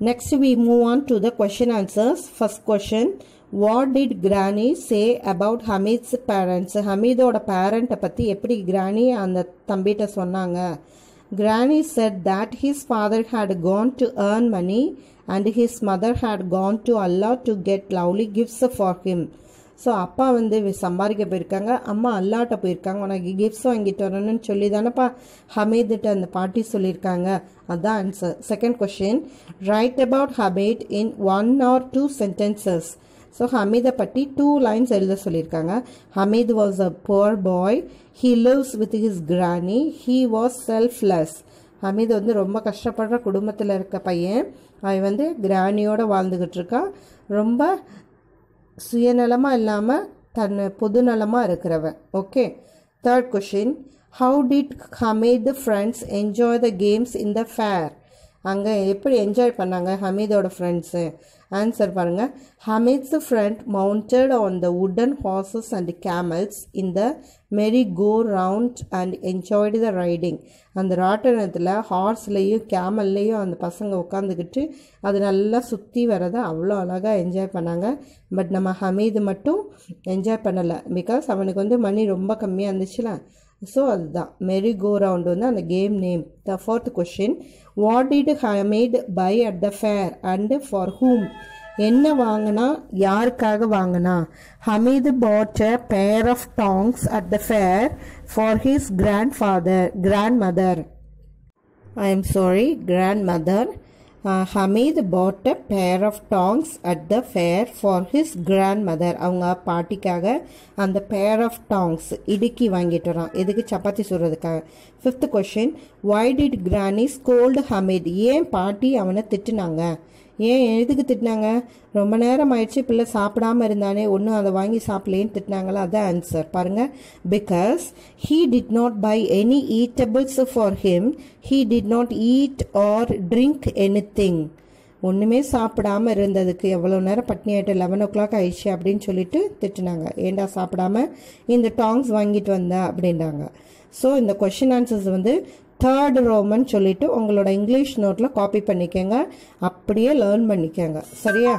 Next, we move on to the question answers. First question What did Granny say about Hamid's parents? ஹமீதோட பேரண்ட்டை பற்றி எப்படி கிராணி அந்த தம்பிகிட்ட சொன்னாங்க Granny said that his father had gone to earn money and his mother had gone to Allah to get lovely gifts for him. So அப்பா வந்து we- சம்பாதிக்க போயிருக்காங்க அம்மா அல்லாட்ட போயிருக்காங்க உனக்கு கிஃப்ட்ஸ் வாங்கிட்டு வரணும்னு சொல்லி தானேப்பா ஹமீதுட்ட அந்த பாட்டி சொல்லியிருக்காங்க அதான் answer second question right about Hamid in one or two sentences so ஹமீதை பற்றி டூ லைன்ஸ் எழுத சொல்லியிருக்காங்க Hamid was a poor boy he lives with his granny he was selfless Hamid வந்து ரொம்ப கஷ்டப்படுற குடும்பத்தில் இருக்க பையன் அவன் வந்து கிரானியோட வாழ்ந்துக்கிட்டு இருக்கான் ரொம்ப சுயநலமாக இல்லாமல் தன் பொதுநலமாக இருக்கிறவன் okay third question how did Hamid friends enjoy the games in the fair அங்கே எப்படி என்ஜாய் பண்ணாங்க ஹமீதோட ஃப்ரெண்ட்ஸு ஆன்சர் பாருங்கள் Hamid's friend mounted on the wooden horses and camels in the merry go round and enjoyed the riding அந்த ராட்டனத்தில் ஹார்ஸ்லேயும் கேமல்லையும் அந்த பசங்க உட்காந்துக்கிட்டு அது நல்லா சுற்றி வரதை அவ்வளோ அழகாக என்ஜாய் பண்ணாங்க பட் நம்ம ஹமீது மட்டும் என்ஜாய் பண்ணலை பிகாஸ் அவனுக்கு வந்து மணி ரொம்ப கம்மியாக இருந்துச்சுல ஸோ அதுதான் மெரி கோ ரவுண்ட் வந்து அந்த game name the fourth question what did Hamid buy at the fair and for whom என்ன வாங்கினா யாருக்காக வாங்கினா Hamid bought a pair of tongs at the fair for his grandfather grandmother I am sorry, grandmother. Uh, Hamid bought a pair of tongs at the fair for his grandmother. அவங்க பாட்டிக்காக அந்த pair of tongs இடுக்கி வாங்கிட்டு வரான் எதுக்கு சப்பாத்தி சுடுறதுக்காக fifth question why did granny scold Hamid ஏன் பாட்டி அவனை திட்டுனாங்க ஏன் எதுக்கு திட்டினாங்க ரொம்ப நேரம் ஆயிடுச்சு பிள்ளை சாப்பிடாம இருந்தானே ஒன்றும் அதை வாங்கி சாப்பிடலேன்னு திட்டினாங்களா அதான் ஆன்சர் பாருங்க because he did not buy any eatables for him he did not eat or drink anything ஒன்றுமே சாப்பிடாம இருந்ததுக்கு எவ்வளோ நேரம் பட்னி ஆகிட்டு லெவன் ஓ கிளாக் ஆயிடுச்சு அப்படின்னு சொல்லிட்டு திட்டுனாங்க ஏண்டா சாப்பிடாம இந்த டாங்ஸ் வாங்கிட்டு வந்த அப்படின்றாங்க ஸோ இந்த கொஷின் ஆன்சர்ஸ் வந்து தேர்ட் ரோமன் சொல்லிட்டு உங்களோட இங்கிலீஷ் நோட்டில் காப்பி பண்ணிக்கோங்க அப்படியே லேர்ன் பண்ணிக்கோங்க சரியா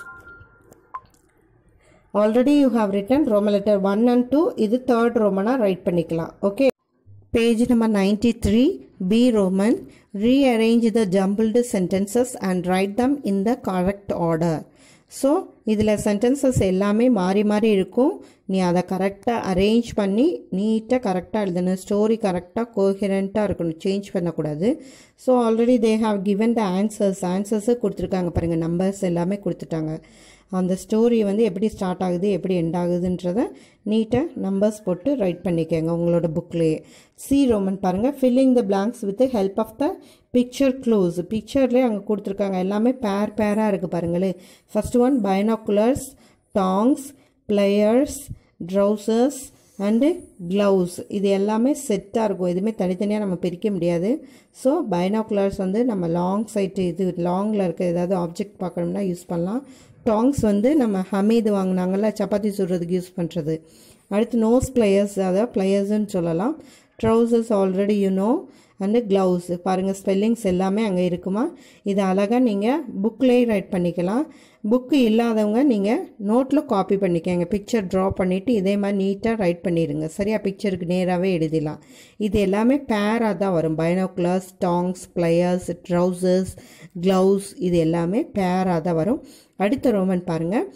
already you have written Roman letter one and two இது தேர்ட் ரோமனாக ரைட் பண்ணிக்கலாம் okay page number ninety three B Roman rearrange the jumbled sentences and write them in the correct order so இதில் sentences எல்லாமே மாறி மாறி இருக்கும் நீ அதை கரெக்டாக அரேஞ்ச் பண்ணி நீட்டாக கரெக்டாக எழுதணும் ஸ்டோரி கரெக்டாக கோஹரண்ட்டாக இருக்கணும் சேஞ்ச் பண்ணக்கூடாது so already they have given the answers answers கொடுத்துருக்காங்க பாருங்கள் நம்பர்ஸ் எல்லாமே கொடுத்துட்டாங்க அந்த ஸ்டோரி வந்து எப்படி ஸ்டார்ட் ஆகுது எப்படி எண்ட் ஆகுதுன்றத நீட்டாக நம்பர்ஸ் போட்டு ரைட் பண்ணிக்கோங்க உங்களோட புக்லேயே சி ரோமன் பாருங்கள் filling the blanks with help of the picture close பிக்சர்லேயே அங்கே கொடுத்துருக்காங்க எல்லாமே பேர் பேராக இருக்குது பாருங்களேன் first one binoculars tongs pliers trousers and gloves இது எல்லாமே செட்டாக இருக்கும் எதுவுமே தனித்தனியாக நம்ம பிரிக்க முடியாது ஸோ பைனாக்குலர்ஸ் வந்து நம்ம லாங் சைட்டு இது லாங்கில் இருக்க ஏதாவது ஆப்ஜெக்ட் பார்க்கணும்னா யூஸ் பண்ணலாம் டாங்ஸ் வந்து நம்ம ஹமீது வாங்கினாங்கல்ல சப்பாத்தி சுடுறதுக்கு யூஸ் பண்ணுறது அடுத்து நோஸ் பிளேயர்ஸ் அதாவது பிளேயர்ஸ்ன்னு சொல்லலாம் trousers already you know and gloves பாருங்கள் ஸ்பெல்லிங்ஸ் எல்லாமே அங்கே இருக்குமா இது அழகாக நீங்கள் புக்லேயே ரைட் பண்ணிக்கலாம் புக்கு இல்லாதவங்க நீங்கள் நோட்டில் காப்பி பண்ணிக்கங்க பிக்சர் ட்ரா பண்ணிவிட்டு இதே மாதிரி நீட்டாக ரைட் பண்ணிடுங்க சரியா பிக்சருக்கு நேராகவே எழுதிடலாம் இது எல்லாமே பேராக தான் வரும் binoculars tongs pliers trousers gloves இது எல்லாமே பேராக தான் வரும் அடுத்த ரோமன் பாருங்கள்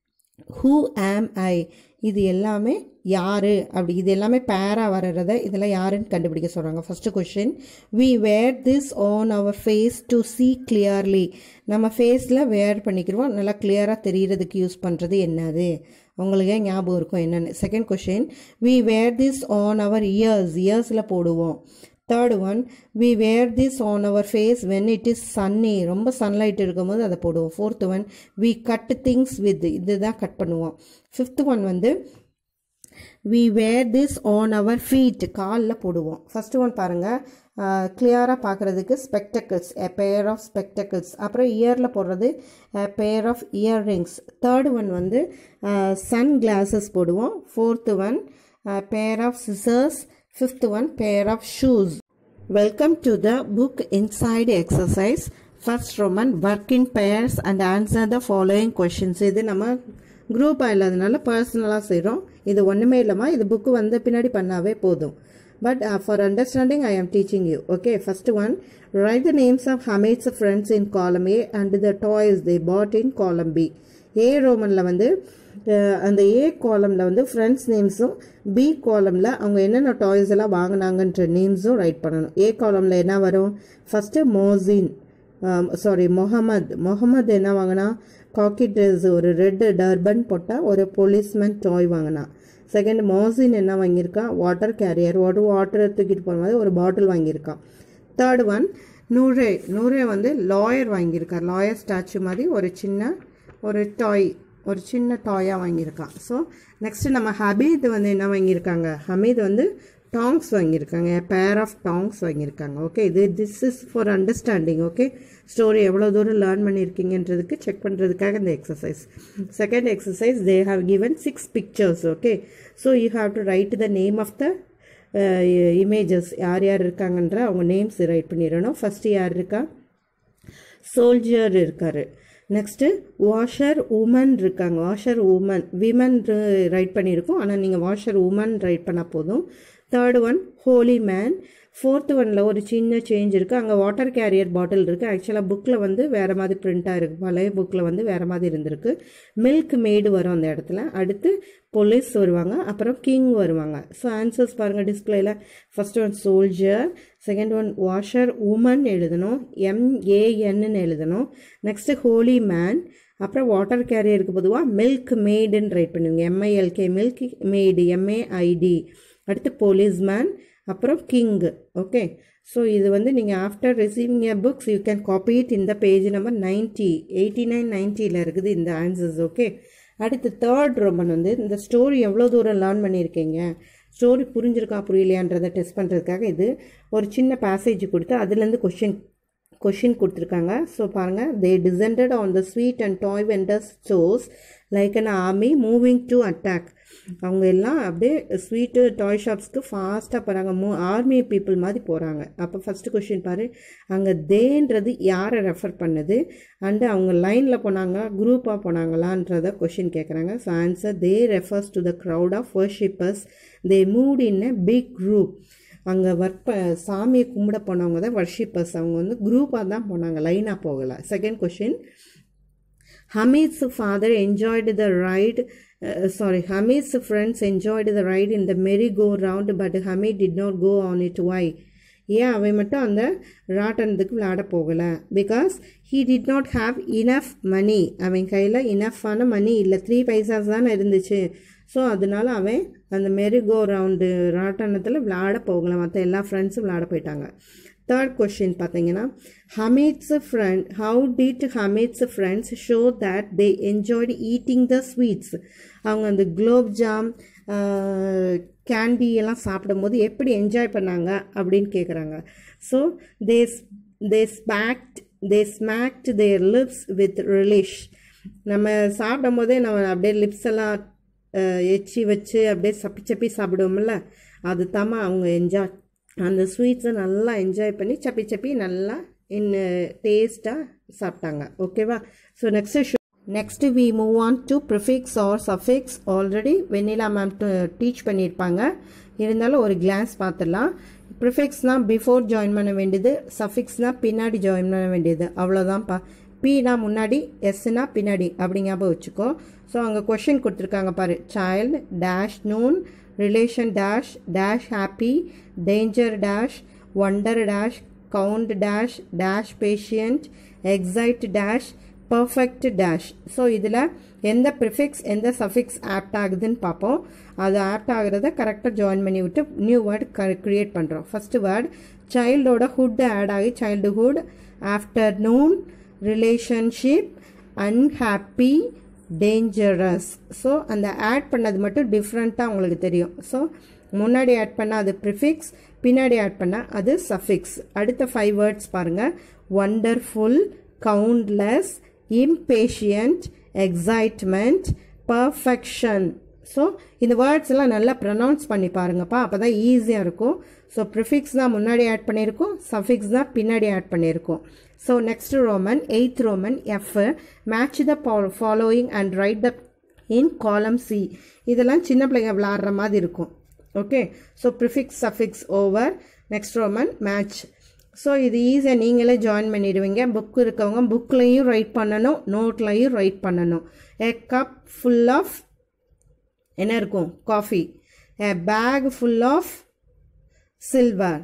ஹூ ஆம் ஐ இது எல்லாமே யாரு அப்படி இது எல்லாமே பேரா வர்றத இதெல்லாம் யாருன்னு கண்டுபிடிக்க சொல்கிறாங்க first question we wear this on our face to see clearly நம்ம ஃபேஸில் வேர் பண்ணிக்கிறோம் நல்லா கிளியராக தெரியறதுக்கு யூஸ் பண்ணுறது என்னது உங்களுக்கு ஞாபகம் இருக்கும் என்னென்னு second question we wear this on our ears இயர்ஸில் போடுவோம் third one we wear this on our face when it is sunny ரொம்ப சன்லைட் இருக்கும்போது அதை போடுவோம் fourth one we cut things with இதுதான் கட் பண்ணுவோம் ஃபிஃப்த் ஒன் வந்து we wear this on our feet காலில் போடுவோம் ஃபஸ்ட்டு ஒன் பாருங்கள் கிளியராக பார்க்குறதுக்கு spectacles a pair of spectacles அப்புறம் இயரில் போடுறது pair of earrings third one வந்து சன் கிளாஸஸ் போடுவோம் fourth one pair of scissors fifth one pair of shoes welcome to the book inside exercise first Roman work in pairs and answer the following questions இது நம்ம குரூப்பாக இல்லாதனால பர்சனலாக செய்கிறோம் இது ஒன்றுமே இல்லைம்மா இது புக்கு வந்த பின்னாடி பண்ணாவே போதும் but for understanding I am teaching you okay first one write the names of Hamid's friends in column A and the toys தே பாட் இன் காலம் பி ஏ ரோமனில் வந்து அஹ், அந்த ஏ காலமில் வந்து ஃப்ரெண்ட்ஸ் நேம்ஸும் பி காலமில் அவங்க என்னென்ன டாய்ஸ் எல்லாம் வாங்கினாங்கன்ற நேம்ஸும் ரைட் பண்ணணும் ஏ காலமில் என்ன வரும் ஃபஸ்ட்டு மோசின் சாரி முகமது முகமது என்ன வாங்கினா காக்கி ட்ரெஸ் ஒரு ரெட் டர்பன் போட்டால் ஒரு போலீஸ்மேன் டாய் வாங்கினான் செகண்ட் மோசின் என்ன வாங்கியிருக்கான் வாட்டர் கேரியர் ஒரு வாட்டர் தூக்கிட்டு போகிற மாதிரி ஒரு பாட்டில் வாங்கியிருக்கான் தேர்ட் ஒன் நூரே நூரே வந்து லாயர் வாங்கியிருக்கார் லாயர் ஸ்டாச்சு மாதிரி ஒரு சின்ன ஒரு டாய் ஒரு சின்ன டாயாக வாங்கியிருக்கான் ஸோ நெக்ஸ்ட் நம்ம ஹபீத் வந்து என்ன வாங்கியிருக்காங்க ஹமீத் வந்து டாங்ஸ் வாங்கியிருக்காங்க பேர் ஆஃப் டாங்ஸ் வாங்கியிருக்காங்க ஓகே இது this is for understanding okay story எவ்வளோ தூரம் லேர்ன் பண்ணியிருக்கீங்கன்றதுக்கு செக் பண்ணுறதுக்காக இந்த exercise second exercise they have given six pictures okay so you have to write the name of the images யார் யார் இருக்காங்கன்ற அவங்க நேம்ஸ் ரைட் பண்ணிடணும் ஃபஸ்ட்டு யார் இருக்கா சோல்ஜர் இருக்காரு நெக்ஸ்ட்டு வாஷர் உமன் இருக்காங்க வாஷர் உமன் விமன் ரைட் பண்ணியிருக்கோம் ஆனால் நீங்கள் வாஷர் உமன் ரைட் பண்ணால் போதும் third one holy man fourth ஒனில் ஒரு சின்ன சேஞ்ச் இருக்குது அங்கே வாட்டர் கேரியர் பாட்டில் இருக்குது ஆக்சுவலாக புக்கில் வந்து வேறு மாதிரி பிரிண்ட்டாக இருக்குது பழைய புக்கில் வந்து வேறு மாதிரி இருந்திருக்கு மில்க் மேடு வரும் அந்த இடத்துல அடுத்து போலீஸ் வருவாங்க அப்புறம் கிங் வருவாங்க ஸோ ஆன்சர்ஸ் பாருங்கள் டிஸ்பிளேல first one soldier second one washer woman எழுதணும் எம்ஏஎன்னு எழுதணும் நெக்ஸ்ட்டு ஹோலி மேன் அப்புறம் வாட்டர் கேரியருக்கு பொதுவாக மில்க் மேடுன்னு ரைட் பண்ணுவீங்க எம்ஐஎல்கே மில்க் மேடு எம்ஏஐடி அடுத்து போலீஸ்மேன் அப்புறம் கிங் ஓகே ஸோ இது வந்து நீங்கள் after receiving a books you can copy it இந்த page number ninety eighty nine நைன்ட்டியில் இருக்குது இந்த ஆன்சர்ஸ் ஓகே அடுத்து தேர்ட் ரோமன் வந்து இந்த ஸ்டோரி எவ்வளோ தூரம் லேர்ன் பண்ணியிருக்கீங்க ஸ்டோரி புரிஞ்சிருக்கா புரியலையான்றதை டெஸ்ட் பண்ணுறதுக்காக இது ஒரு சின்ன பேசேஜ் கொடுத்து அதுலேருந்து கொஷின் கொஷின் கொடுத்துருக்காங்க ஸோ பாருங்கள் they descended on the sweet and toy vendors stores like an army moving to attack அவங்க எல்லாம் அப்படியே ஸ்வீட்டு டாய் ஷாப்ஸ்க்கு ஃபாஸ்ட்டாக போகிறாங்க மூ ஆர்மி பீப்புள் மாதிரி போகிறாங்க அப்போ ஃபஸ்ட்டு கொஷின் பாரு அங்கே தேன்றது யாரை ரெஃபர் பண்ணுது அண்டு அவங்க லைனில் போனாங்களா குரூப்பாக போனாங்களான்றத கொஷின் கேட்குறாங்க so answer they refers to the crowd of worshippers they moved in a big group அங்கே ஒர்க் ப சாமியை கும்பிட போனவங்க தான் வர்ஷிப்பர்ஸ் அவங்க வந்து குரூப்பாக தான் போனாங்க லைனாக போகலை second question Hamid's father enjoyed the ride. Uh, sorry, Hamid's friends enjoyed the ride in the merry-go-round, but Hamid did not go on it. Why? ஏன் அவன் மட்டும் அந்த ராட்டனத்துக்கு விளையாட போகலை because he did not have enough money அவன் கையில் இனஃபான மணி இல்லை த்ரீ பைசாஸ் தானே இருந்துச்சு ஸோ அதனால அவன் அந்த மெரி கோ ரவுண்டு ராட்டனத்தில் விளையாட போகலை மற்ற எல்லா ஃப்ரெண்ட்ஸும் விளையாட போயிட்டாங்க தேர்ட் கொஷின் பார்த்தீங்கன்னா Hamid's friend how did Hamid's friends show that they enjoyed eating the sweets அவங்க அந்த குலோப் ஜாம் கேண்டி எல்லாம் சாப்பிடும்போது எப்படி என்ஜாய் பண்ணாங்க அப்படின்னு கேட்குறாங்க so they they smacked they smacked their lips with relish நம்ம சாப்பிடும் போதே நம்ம அப்படியே லிப்ஸ் எல்லாம் அஹ், எச்சி வச்சு அப்படியே சப்பி சப்பி சாப்பிடுவோம்ல அது தாம்மா அவங்க என்ஜாய் அந்த ஸ்வீட்ஸை நல்லா என்ஜாய் பண்ணி சப்பி சப்பி நல்லா இன் டேஸ்ட்டாக சாப்பிட்டாங்க ஓகேவா so next next we move on to prefix or suffix already Vennila ma'am teach பண்ணியிருப்பாங்க இருந்தாலும் ஒரு கிளான்ஸ் பார்த்துடலாம் ப்ரிஃபிக்ஸ்னால் பிஃபோர் ஜாயின் பண்ண வேண்டியது சஃபிக்ஸ்னால் பின்னாடி ஜாயின் பண்ண வேண்டியது அவ்வளோதான்ப்பா பினா முன்னாடி எஸ்னா பின்னாடி அப்படி ஞாபகம் வச்சுக்கோ ஸோ அங்கே கொஷின் கொடுத்துருக்காங்க பாரு child dash noon relation dash dash happy danger dash wonder dash count dash dash patient excite dash perfect dash so இதில் எந்த ப்ரிஃபிக்ஸ் எந்த சஃபிக்ஸ் ஆப்ட் ஆகுதுன்னு பார்ப்போம் அது ஆப்ட் ஆகுறத கரெக்டாக ஜாயின் பண்ணி விட்டு நியூ வேர்ட் க்ரியேட் பண்ணுறோம் ஃபஸ்ட்டு வேர்ட் சைல்டோட ஹுட் ஆட் ஆகி childhood afternoon relationship unhappy dangerous so அந்த ஆட் பண்ணது மட்டும் டிஃப்ரெண்ட்டாக உங்களுக்கு தெரியும் ஸோ முன்னாடி ஆட் பண்ணால் அது ப்ரிஃபிக்ஸ் பின்னாடி ஆட் பண்ணால் அது சஃபிக்ஸ் அடுத்த ஃபைவ் வேர்ட்ஸ் பாருங்கள் wonderful countless impatient excitement perfection so இந்த வேர்ட்ஸ் எல்லாம் நல்லா ப்ரொனவுன்ஸ் பண்ணி பாருங்கப்பா அப்போ தான் ஈஸியாக இருக்கும் ஸோ ப்ரிஃபிக்ஸ் தான் முன்னாடி ஆட் பண்ணியிருக்கோம் சஃபிக்ஸ் தான் பின்னாடி ஆட் பண்ணியிருக்கோம் so next Roman eighth Roman F match the following and write the in column C இதெல்லாம் சின்ன பிள்ளைங்க விளாடுற மாதிரி இருக்கும் okay so prefix suffix over next Roman match so இது ஈஸியாக நீங்களே ஜாயின் பண்ணிடுவீங்க புக் இருக்கவங்க புக்லையும் ரைட் பண்ணணும் நோட்லையும் ரைட் பண்ணணும் எ கப் ஃபுல் ஆஃப் என்ன இருக்கும் coffee a bag full of silver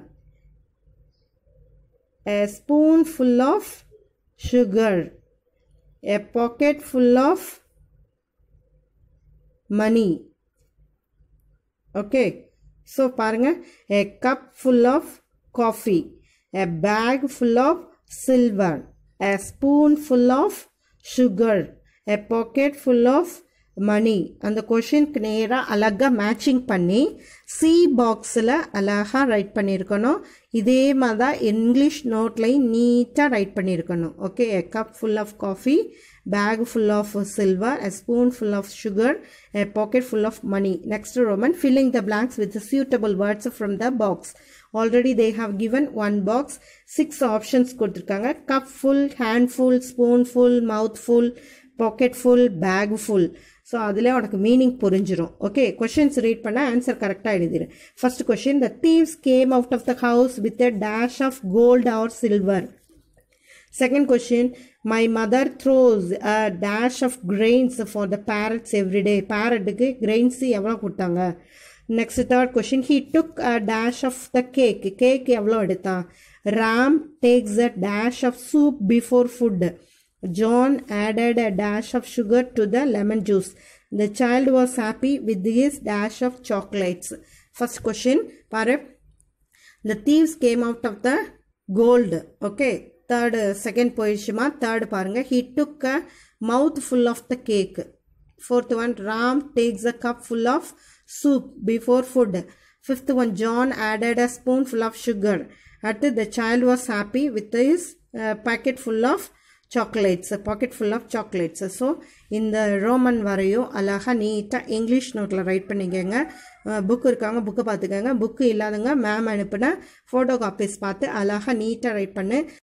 a spoon full of sugar a packet full of money okay so பாருங்கள் a cup full of coffee a bag full of silver a spoon full of sugar a packet full of money அந்த கொஷினுக்கு நேராக அழகாக matching பண்ணி C பாக்ஸில் அழகாக right பண்ணியிருக்கணும் இதே மாதிரி தான் இங்கிலீஷ் நோட்லையும் நீட்டாக ரைட் பண்ணியிருக்கணும் okay a cup full of coffee bag full of silver, a spoonful of sugar, a pocket full of money. Next Roman, filling the blanks with the suitable words from the box. Already they have given one box, six options கொடுத்திருக்காங்க cup full, handful, spoonful, mouthful, pocket full, bag full. So அதில் உனக்கு meaning புரிஞ்சிடும் okay questions read பண்ண answer கரெக்டாக எழுதிடு first question the thieves came out of the house with a dash of gold R silver Second question My mother throws a dash of grains for the parrots every day. Parrotக்கு grains எவ்வளோ கொடுத்தாங்க next third question he took a dash of the cake cake எவ்வளோ எடுத்தான் Ram takes a dash of soup before food John added a dash of sugar to the lemon juice the child was happy with his dash of chocolates first question பாரு the thieves came out of the gold okay third second போயிடுச்சுமா third பாருங்க he took a mouth full of the cake fourth one Ram takes a cup full of soup before food fifth one John added a spoon full of sugar அடுத்து the child was happy with his packet full of chocolates packet full of chocolates so இந்த Roman வரையும் அழகாக நீட்டாக English நோட்டில் right பண்ணிக்கோங்க book இருக்காங்க புக்கை பார்த்துக்கோங்க புக்கு இல்லாதவங்க மேம் அனுப்பின ஃபோட்டோ காப்பீஸ் பார்த்து அழகாக நீட்டாக ரைட் பண்ணு